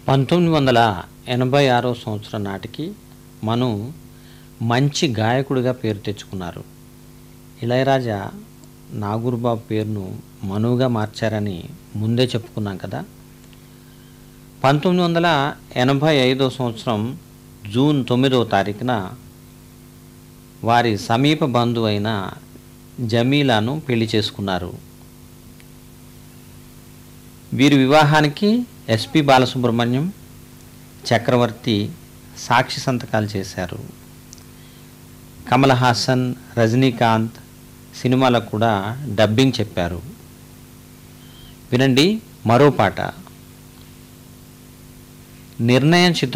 పంతొమ్మిది వందల ఎనభై ఆరో సంవత్సరం నాటికి మను మంచి గాయకుడిగా పేరు తెచ్చుకున్నారు ఇళయరాజా నాగూర్బాబు పేరును మనుగా మార్చారని ముందే చెప్పుకున్నాం కదా పంతొమ్మిది వందల ఎనభై ఐదో సంవత్సరం జూన్ తొమ్మిదవ తారీఖున వారి సమీప బంధువు అయిన జమీలాను పెళ్లి చేసుకున్నారు వీరి వివాహానికి ఎస్పి బాలసుబ్రహ్మణ్యం చక్రవర్తి సాక్షి సంతకాలు చేశారు కమల్ హాసన్ రజనీకాంత్ సినిమాలకు కూడా డబ్బింగ్ చెప్పారు వినండి మరో పాట నిర్ణయం చిత్రం